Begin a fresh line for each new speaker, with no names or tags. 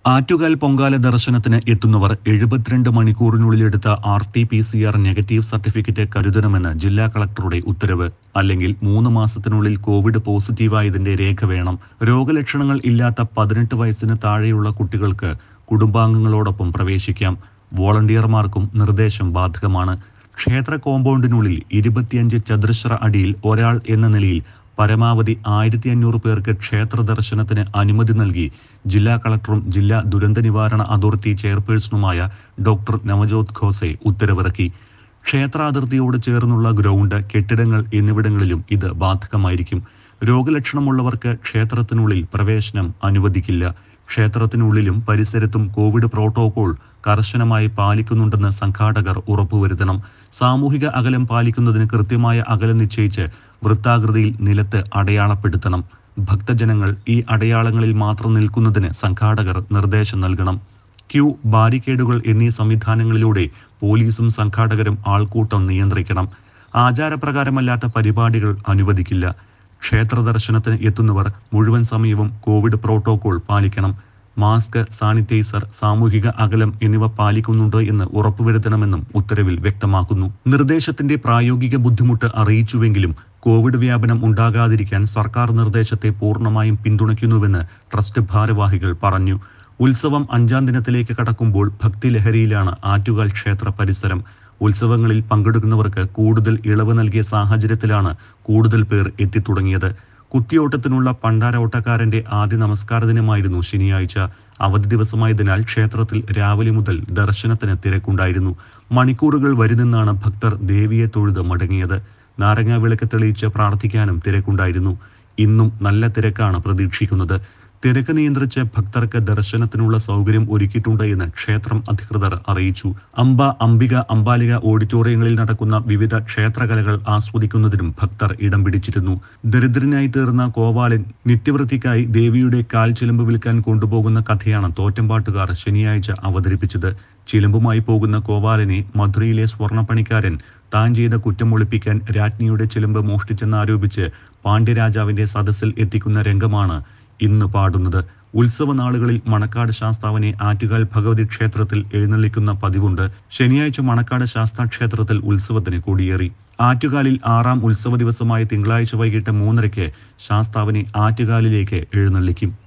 ആറ്റുകാൽ പൊങ്കാല ദർശനത്തിന് എത്തുന്നവർ എഴുപത്തിരണ്ട് മണിക്കൂറിനുള്ളിലെടുത്ത R T P C R negative certificate കരുതണമെന്ന് ജില്ലാ കളക്ടറുടെ ഉത്തരവ് അല്ലെങ്കിൽ മൂന്ന് മാസത്തിനുള്ളിൽ കോവിഡ് പോസിറ്റീവായതിന്റെ രേഖ വേണം രോഗലക്ഷണങ്ങൾ ഇല്ലാത്ത പതിനെട്ട് വയസ്സിന് താഴെയുള്ള കുട്ടികൾക്ക് കുടുംബാംഗങ്ങളോടൊപ്പം പ്രവേശിക്കാം വോളണ്ടിയർമാർക്കും നിർദ്ദേശം ബാധകമാണ് ക്ഷേത്ര കോമ്പൗണ്ടിനുള്ളിൽ ഇരുപത്തിയഞ്ച് ചതുരശ്ര അടിയിൽ ഒരാൾ എന്ന നിലയിൽ പരമാവധി ആയിരത്തി അഞ്ഞൂറ് പേർക്ക് ക്ഷേത്ര ദർശനത്തിന് അനുമതി നൽകി ജില്ലാ കളക്ടറും ജില്ലാ ദുരന്ത നിവാരണ അതോറിറ്റി ചെയർപേഴ്സണുമായ ഡോക്ടർ നവജോത് ഖോസെ ഉത്തരവിറക്കി ക്ഷേത്രാതിർത്തിയോട് ചേർന്നുള്ള ഗ്രൗണ്ട് കെട്ടിടങ്ങൾ എന്നിവിടങ്ങളിലും ഇത് ബാധകമായിരിക്കും രോഗലക്ഷണമുള്ളവർക്ക് ക്ഷേത്രത്തിനുള്ളിൽ പ്രവേശനം അനുവദിക്കില്ല ക്ഷേത്രത്തിനുള്ളിലും പരിസരത്തും കോവിഡ് പ്രോട്ടോകോൾ കർശനമായി പാലിക്കുന്നുണ്ടെന്ന് സംഘാടകർ ഉറപ്പുവരുത്തണം സാമൂഹിക അകലം പാലിക്കുന്നതിന് കൃത്യമായ അകലം നിശ്ചയിച്ച് വൃത്താകൃതിയിൽ നിലത്ത് അടയാളപ്പെടുത്തണം ഭക്തജനങ്ങൾ ഈ അടയാളങ്ങളിൽ മാത്രം നിൽക്കുന്നതിന് സംഘാടകർ നിർദ്ദേശം നൽകണം ക്യൂ ബാരിക്കേഡുകൾ എന്നീ സംവിധാനങ്ങളിലൂടെ പോലീസും സംഘാടകരും ആൾക്കൂട്ടം നിയന്ത്രിക്കണം ആചാരപ്രകാരമല്ലാത്ത പരിപാടികൾ അനുവദിക്കില്ല ക്ഷേത്ര ദർശനത്തിന് എത്തുന്നവർ മുഴുവൻ സമയവും കോവിഡ് പ്രോട്ടോകോൾ പാലിക്കണം മാസ്ക് സാനിറ്റൈസർ സാമൂഹിക അകലം എന്നിവ പാലിക്കുന്നുണ്ടോ എന്ന് ഉറപ്പുവരുത്തണമെന്നും ഉത്തരവിൽ വ്യക്തമാക്കുന്നു നിർദ്ദേശത്തിന്റെ പ്രായോഗിക ബുദ്ധിമുട്ട് അറിയിച്ചുവെങ്കിലും കോവിഡ് വ്യാപനം ഉണ്ടാകാതിരിക്കാൻ സർക്കാർ നിർദ്ദേശത്തെ പൂർണ്ണമായും പിന്തുണയ്ക്കുന്നുവെന്ന് ട്രസ്റ്റ് ഭാരവാഹികൾ പറഞ്ഞു ഉത്സവം അഞ്ചാം ദിനത്തിലേക്ക് കടക്കുമ്പോൾ ഭക്തിലഹരിയിലാണ് ആറ്റുകാൽ ക്ഷേത്ര പരിസരം ഉത്സവങ്ങളിൽ പങ്കെടുക്കുന്നവർക്ക് കൂടുതൽ ഇളവ് നൽകിയ സാഹചര്യത്തിലാണ് കൂടുതൽ പേർ എത്തിത്തുടങ്ങിയത് കുത്തിയോട്ടത്തിനുള്ള പണ്ടാര ഓട്ടക്കാരന്റെ ആദ്യ നമസ്കാര ദിനമായിരുന്നു ശനിയാഴ്ച അവധി ദിവസമായതിനാൽ ക്ഷേത്രത്തിൽ രാവിലെ മുതൽ ദർശനത്തിന് തിരക്കുണ്ടായിരുന്നു മണിക്കൂറുകൾ വരി നിന്നാണ് ഭക്തർ ദേവിയെ തൊഴുത് മടങ്ങിയത് നാരങ്ങാ വിളക്ക് തെളിയിച്ച് പ്രാർത്ഥിക്കാനും തിരക്കുണ്ടായിരുന്നു ഇന്നും നല്ല തിരക്കാണ് പ്രതീക്ഷിക്കുന്നത് തിരക്ക് നിയന്ത്രിച്ച് ഭക്തർക്ക് ദർശനത്തിനുള്ള സൗകര്യം ഒരുക്കിയിട്ടുണ്ട് എന്ന് ക്ഷേത്രം അധികൃതർ അറിയിച്ചു അംബ അംബിക അംബാലിക ഓഡിറ്റോറിയങ്ങളിൽ നടക്കുന്ന വിവിധ ക്ഷേത്രകലകൾ ആസ്വദിക്കുന്നതിനും ഭക്തർ ഇടം പിടിച്ചിരുന്നു ദരിദ്രനായി തീർന്ന കോവാലൻ നിത്യവൃത്തിക്കായി ദേവിയുടെ കാൽ ചിലമ്പ് വിൽക്കാൻ കൊണ്ടുപോകുന്ന കഥയാണ് തോറ്റമ്പാട്ടുകാർ ശനിയാഴ്ച അവതരിപ്പിച്ചത് ചിലമ്പുമായി പോകുന്ന കോവാലനെ മധുരയിലെ സ്വർണ്ണപ്പണിക്കാരൻ താൻ ചെയ്ത കുറ്റം ഒളിപ്പിക്കാൻ രാജ്ഞിയുടെ ചിലമ്പ് മോഷ്ടിച്ചെന്നാരോപിച്ച് പാണ്ഡ്യരാജാവിന്റെ സദസ്സിൽ എത്തിക്കുന്ന രംഗമാണ് ഇന്ന് പാടുന്നത് ഉത്സവ നാളുകളിൽ മണക്കാട് ശാസ്താവിനെ ആറ്റുകാൽ ഭഗവതി ക്ഷേത്രത്തിൽ എഴുന്നള്ളിക്കുന്ന പതിവുണ്ട് ശനിയാഴ്ച മണക്കാട് ശാസ്താ ക്ഷേത്രത്തിൽ ഉത്സവത്തിന് കൊടിയേറി ആറ്റുകാലിൽ ആറാം ഉത്സവ ദിവസമായ തിങ്കളാഴ്ച വൈകിട്ട് മൂന്നരയ്ക്ക് ശാസ്താവിനെ ആറ്റുകാലിലേക്ക് എഴുന്നള്ളിക്കും